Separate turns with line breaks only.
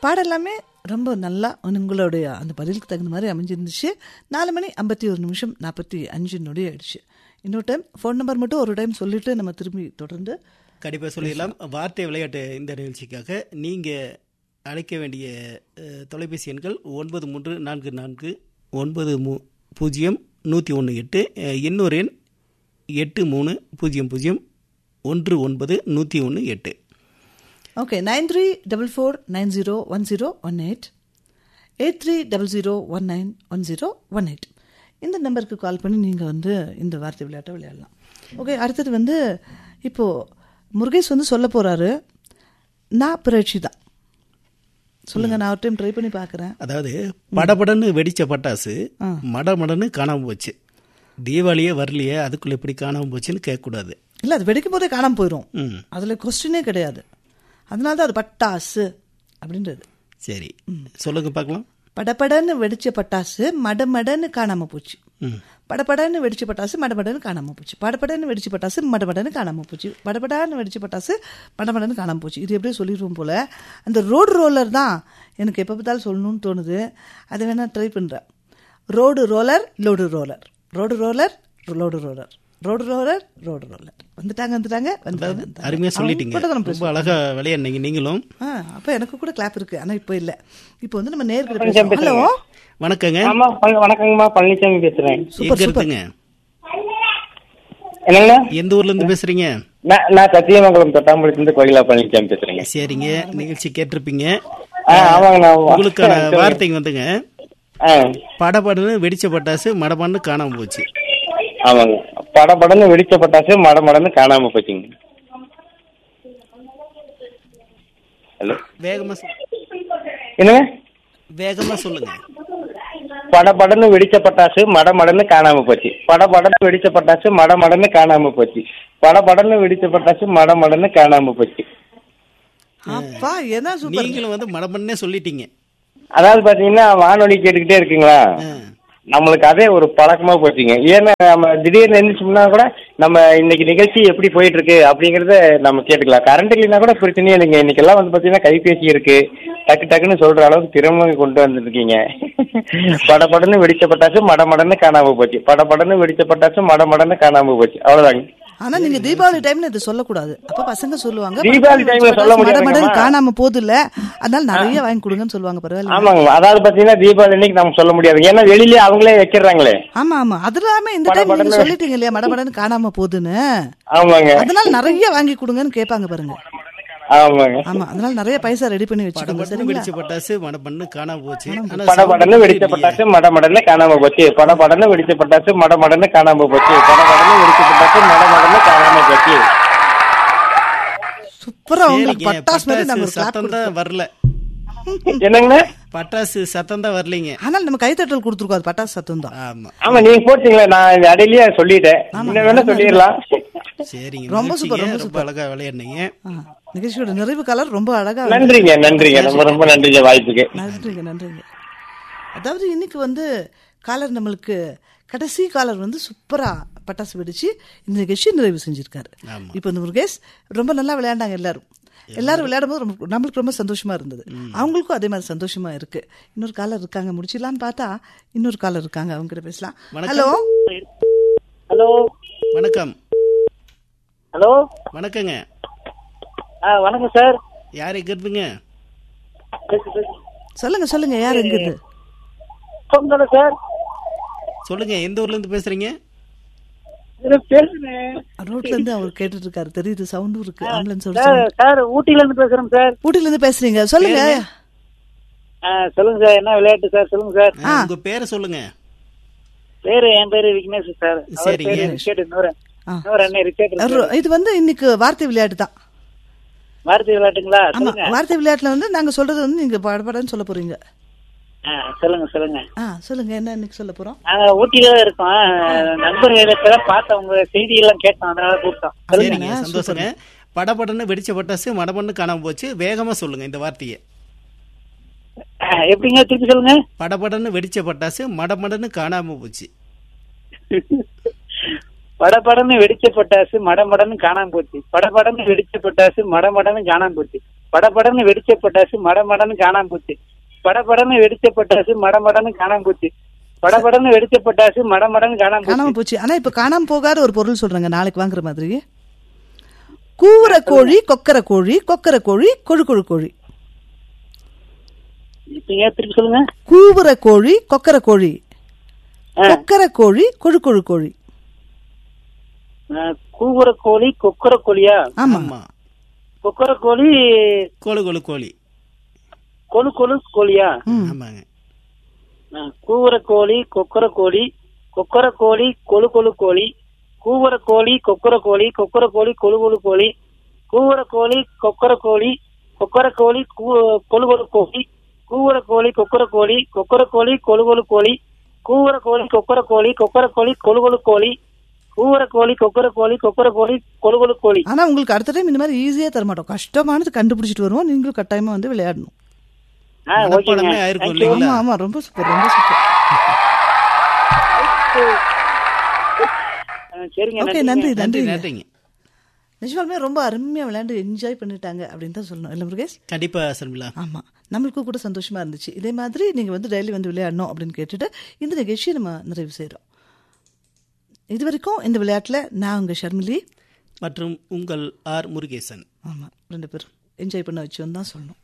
பாடம் எல்லாமே ரொம்ப நல்லா உங்களுடைய அந்த பதிலுக்கு தகுந்த மாதிரி அமைஞ்சிருந்துச்சு நாலு மணி ஐம்பத்தி ஒரு நிமிஷம் நாற்பத்தி அஞ்சு நொடி ஆயிடுச்சு இன்னொரு டைம் ஃபோன் நம்பர் மட்டும் ஒரு டைம் சொல்லிட்டு நம்ம திரும்பி தொடர்ந்து
கண்டிப்பாக சொல்லிடலாம் வார்த்தை விளையாட்டு இந்த நிகழ்ச்சிக்காக நீங்கள் அழைக்க வேண்டிய அஹ், தொலைபேசி எண்கள் ஒன்பது மூன்று நான்கு நான்கு ஒன்பது மூ பூஜ்ஜியம் நூற்றி ஒன்று எட்டு அஹ், இன்னொரு எண் எட்டு மூணு பூஜ்ஜியம் பூஜ்ஜியம் ஒன்று ஒன்பது நூற்றி ஒன்று எட்டு
okay nine three double four nine zero one zero one eight eight three double zero one nine one zero one eight இந்த நம்பருக்கு கால் பண்ணி நீங்கள் வந்து இந்த வார்த்தை விளையாட்டை விளையாடலாம் ஓகே அடுத்தது வந்து இப்போது முருகேஷ் வந்து சொல்ல போகிறாரு நான் புரட்சி தான் சொல்லுங்கள் நான் ஒரு டைம் ட்ரை பண்ணி பார்க்குறேன்
அதாவது படபடன்னு வெடிச்ச பட்டாசு மடமடன்னு காணாமல் போச்சு தீபாவளியே வரலையே அதுக்குள்ளே எப்படி காணாமல் போச்சுன்னு கேட்கக்கூடாது
இல்லை அது வெடிக்கும் போதே காணாமல் போயிடும்
ம்
அதில் கொஸ்டினே கிடையாது அதனால தான் அது பட்டாசு அப்படின்றது
சரி சொல்லுங்க பார்க்கலாம்
படபடன்னு வெடிச்ச பட்டாசு மடமடன்னு காணாம போச்சு
ம்
படபடன்னு வெடிச்ச பட்டாசு மடமடன்னு காணாம போச்சு படபடன்னு வெடிச்ச பட்டாசு மடமடன்னு காணாம போச்சு படபடான்னு வெடிச்ச பட்டாசு மடமடன்னு காணாம போச்சு இது எப்படியே சொல்லிடுவோம் போல அந்த ரோடு ரோலர் தான் எனக்கு எப்போ பார்த்தாலும் சொல்லணும்னு தோணுது அதை வேணா ட்ரை பண்றேன் road roller load roller road roller load roller road roller road roller வந்துட்டாங்க வந்துட்டாங்க வந்துட்டாங்க வந்துட்டாங்க.
அருமையாக சொல்லிட்டீங்க
அவங்க கூட தான் நம்ம
ரொம்ப அழகா விளையாடுனீங்க நீங்களும்
ஆ அப்போ எனக்கு கூட கிளாப் இருக்கு ஆனா இப்போ இல்லை இப்போ வந்து நம்ம நேர்கிட்ட பேசுறோம் ஹலோ
வணக்கங்க
ஆமா ப- வணக்கங்கம்மா பழனிசாமி பேசுறேன்
எங்க இருக்குங்க
என்னங்க
எந்த ஊர்ல இருந்து பேசுறீங்க
நான் நான் சத்தியமங்கலம் தொட்டாம்பலத்துல கோயிலா பழனிசாமி பேசுறேங்க
சரிங்க நிகழ்ச்சி கேட்டிருப்பீங்க
ஆ ஆமாங்கண்ணா ஆமா.
உங்களுக்கான
சொல்லுங்க.
வார்த்தைங்க வந்துங்க
ஆ
படபடன்னு வெடிச்ச பட்டாசு மடமடன்னு காணாம போச்சு
ஆமாங்க படபடன்னு வெடிச்ச பட்டாசு மட மடன்னு காணாம போச்சுங்க ஹலோ
வேகமா சொல்லு-
என்னங்க
வேகமா சொல்லுங்க
படபடன்னு வெடிச்ச பட்டாசு மட மடன்னு காணாம போச்சு படபடன்னு வெடிச்ச பட்டாசு மட மடன்னு காணாம போச்சு படபடன்னு வெடிச்ச பட்டாசு மட மடன்னு காணாம போச்சு
அப்பா என்ன சூப்பர்
நீங்களும் வந்து மடமடனே சொல்லிட்டீங்க
அதாவது பாத்தீங்கன்னா வானொலி கேட்டுக்கிட்டே இருக்குங்களா
ஆ.
நம்மளுக்கு அதே ஒரு பழக்கமா போச்சுங்க ஏன்னா நம்ம திடீர்னு எழுந்துச்சோம்னா கூட நம்ம இன்னைக்கு நிகழ்ச்சி எப்படி போயிட்டு இருக்கு அப்படிங்கறத நம்ம கேட்டுக்கலாம் கரண்ட் இல்லைன்னா கூட பிரச்சனையே இல்லைங்க இன்னைக்கெல்லாம் வந்து பாத்தீங்கன்னா கைபேசி இருக்கு டக்கு டக்குன்னு சொல்ற அளவுக்கு திறமை கொண்டு வந்துருக்கீங்க படபடன்னு வெடிச்ச பட்டாசு மடமடன்னு காணாம போச்சு படபடன்னு வெடிச்ச பட்டாசு மடமடன்னு காணாம போச்சு அவ்வளவுதாங்க
ஆனா நீங்க தீபாவளி டைம்ல இது சொல்லக்கூடாது அப்ப பசங்க சொல்லுவாங்க
தீபாவளி timeல சொல்ல முடியாதுங்கம்மா.
மடமடன் காணாம போகுது இல்ல அதனால நிறைய வாங்கி கொடுங்கன்னு சொல்லுவாங்க பரவாயில்ல
ஆமாங்க அதாவது பாத்தீங்கன்னா தீபாவளி அன்னைக்கு நம்ம சொல்ல முடியாது ஏன்னா வெளியிலே அவங்களே வைக்கிறாங்களே
ஆமா ஆமா அது இல்லாம இந்த டைம் நீங்க
மடமடன்னு-
சொல்லிட்டீங்க இல்லையா மடமடன் காணாம போகுதுன்னு
ஆமாங்க
அதனால நிறைய வாங்கி கொடுங்கன்னு கேட்பாங்க பாருங்க
ஆமாங்க
ஆமா அதனால நிறைய பைசா ரெடி பண்ணி வச்சுக்கோங்க
படபடன்னு
சரிங்களா
வெடிச்ச பட்டாசு மடமடன்னு காணாம போச்சு ஆனா
படபடன்னு
sound
வெடிச்ச
இல்லையே.
பட்டாசு மடமடன்னு காணாம போச்சு படபடன்னு வெடிச்ச பட்டாசு மடமடன்னு காணாம போச்சு படபடன்னு வெடிச்ச பட்டாசு மடமடன்னு காணாம போச்சு
சூப்பரா உங்களுக்கு
சரிங்க,
பட்டாசு மாதிரி நாங்க ஒரு
பட்டாசு
கிளாப்
சத்தம் தான் வரல
என்னங்கண்ணா
பட்டாசு சத்தம் தான் வரலைங்க
ஆனால் நம்ம கைத்தட்டல் கொடுத்துருக்கோம் அது பட்டாசு சத்தம் தான்
ஆமா
ஆமா நீங்க போட்டீங்களா நான் இந்த அடையிலேயே சொல்லிட்டேன் இன்னும் வேணா சொல்லிடலாம்
சரிங்க
ரொம்ப
ரொம்ப
சூப்பர், ரொம்ப
ரொம்ப அழகா விளையாடுனீங்க
ஆ, நிகழ்ச்சியோட நிறைவு கலர் ரொம்ப அழகா
நன்றிங்க நன்றிங்க ரொம்ப ரொம்ப நன்றிங்க வாய்ப்புக்கு
நன்றிங்க நன்றிங்க அதாவது இன்னைக்கு வந்து காலர் நம்மளுக்கு கடைசி காலர் வந்து சூப்பரா பட்டாசு வெடிச்சு இந்த நிகழ்ச்சி நிறைவு செஞ்சிருக்காரு
ஆமா.
இப்போ இந்த முருகேஷ் ரொம்ப நல்லா விளையாண்டாங்க எல்லாரும் எல்லாரும் விளையாடும் போது ரொம்ப நம்மளுக்கு ரொம்ப சந்தோஷமா இருந்தது அவங்களுக்கும் அதே மாதிரி சந்தோஷமா இருக்கு இன்னொரு காலர் இருக்காங்க முடிச்சிடலான்னு பார்த்தா இன்னொரு காலர் இருக்காங்க அவங்க கிட்ட பேசலாம்
வணக்கம்.
ஹலோ
ஹலோ
வணக்கம்
ஹலோ
வணக்கங்க
ஆ வணக்கம் சார்
யார் எங்க இருந்துங்க
பேசு பேசு
சொல்லுங்க சொல்லுங்க யார் எங்க இருந்து
சொல்லுங்க சார்
சொல்லுங்க எந்த ஊர்ல இருந்து பேசுறீங்க
இது பேசுறேன்
ரோட்ல இருந்து அவர் கேட்டுட்டு இருக்காரு தெரியுது சவுண்டும் இருக்கு ஆம்புலன்ஸ்
சார் சார் ஊட்டில இருந்து பேசுறேன் சார்
ஊட்டில இருந்து பேசுறீங்க சொல்லுங்க
ஆ, சொல்லுங்க சார் என்ன விளையாட்டு சார் சொல்லுங்க சார்
ஆ, உங்க பேரை சொல்லுங்க
பேரு என் பேரு விக்னேஷ் சார் அவர்
சரிங்க.
பேரு ரிச்சர்ட் இன்னொரு
ஆ.
இன்னொரு அண்ணன் ரிச்சர்ட்
அவர் இது வந்து இன்னைக்கு வார்த்தை விளையாட்டு தான்
வார்த்தை விளையாட்டுங்களா
ஆமா
சொல்லுங்க
வார்த்தை விளையாட்டுல வந்து நாங்க சொல்றது வந்து நீங்க படபடன்னு சொல்ல போறீங்க
ஆ, சொல்லுங்க சொல்லுங்க
ஆ சொல்லுங்க என்ன இன்னைக்கு சொல்ல போறோம்
நாங்க ஊட்டில தான் இருக்கோம் நண்பர்கள் இப்பதான் பார்த்தோம் உங்க செய்தி எல்லாம் கேட்டோம் அதனால கூப்பிட்டோம் சொல்லுங்க
சரிங்க சந்தோஷங்க படபடன்னு வெடிச்ச பட்டாசு மடமடன்னு காணாம போச்சு வேகமா சொல்லுங்க இந்த வார்த்தையை
ஆ, எப்படிங்க திருப்பி சொல்லுங்க
படபடன்னு வெடிச்ச பட்டாசு மடமடன்னு காணாம போச்சு
படபடன்னு வெடிச்ச பட்டாசு மடமடன்னு காணாம போச்சு படபடன்னு வெடிச்ச பட்டாசு மடமடன்னு காணாம போச்சு படபடன்னு வெடிச்ச பட்டாசு மடமடன்னு காணாம போச்சு படபடன்னு வெடிச்ச பட்டாசு மடமடன்னு காணாம போச்சு படபடன்னு வெடிச்ச பட்டாசு மடமடன்னு காணாம
காணாம
போச்சு
போச்சு ஆனா இப்ப காணாம போகாத ஒரு பொருள் சொல்றேங்க நாளைக்கு வாங்குற மாதிரி கூவுற கோழி கொக்கர கோழி கொக்கர கோழி கொழு கொழு கோழி
இப்ப திருப்பி சொல்லுங்க
கூவுற கோழி கொக்கர கோழி
ஆ.
கொக்கர கோழி கொழு கொழு கோழி
அஹ், கூவுற கோழி கொக்கர கோழியா
ஆமா
ஆமா
கொக்கர கோழி
கோழு கோழு கோழி
கொழு கொழு கோழியா
ஆமாங்க
அஹ், கூவுற கோழி கொக்கர கோழி கொக்கர கோழி கொழு கொழு கோழி கூவுற கோழி கொக்கர கோழி கொக்கர கோழி கொழு கொழு கோழி கூவுற கோழி கொக்கர கோழி கொக்கர கோழி கூ- கொழு கொழு கோழி கூவுற கோழி கொக்கர கோழி கொக்கர கோழி கொழு கொழு கோழி கூவுற கோழி கொக்கர கோழி கொக்கர கோழி கொழு கொழு கோழி கூவுற கோழி கொக்கர கோழி கொக்கர கோழி கொழு கொழு கோழி
ஆனா உங்களுக்கு அடுத்த டைம் இந்த மாதிரி ஈஸியா தர மாட்டோம் கஷ்டமானது கண்டுபிடிச்சிட்டு வருவோம் நீங்களும் கட்டாயமா வந்து விளையாடணும்
ஆ ஓகேங்க
மனப்பாடமே ஆயிருக்கும்
Thank you.
இல்லைங்களா?
ஆமா ஆமா ரொம்ப சூப்பர் ரொம்ப சூப்பர்
அஹ், சரிங்க
ஓகே
நன்றிங்க.
நன்றி
நன்றி
நன்றி
நன்றிங்க
நிஜமாலுமே ரொம்ப அருமையா விளையாண்டு என்ஜாய் பண்ணிட்டாங்க அப்படின்னு தான் சொல்லணும் இல்ல முருகேஷ்
கண்டிப்பா சர்மிளா
ஆமா நம்மளுக்கும் கூட சந்தோஷமா இருந்துச்சு இதே மாதிரி நீங்க வந்து டெய்லி வந்து விளையாடணும் அப்படின்னு கேட்டுட்டு இந்த நிகழ்ச்சியை நம்ம நிறைவு செய்றோம் இது வரைக்கும் இந்த விளையாட்டுல நான் உங்க ஷர்மிலி
மற்றும் உங்கள் ஆர் முருகேசன்
ஆமா ரெண்டு பேரும் என்ஜாய் பண்ண வச்சோன்னு தான் சொல்லணும்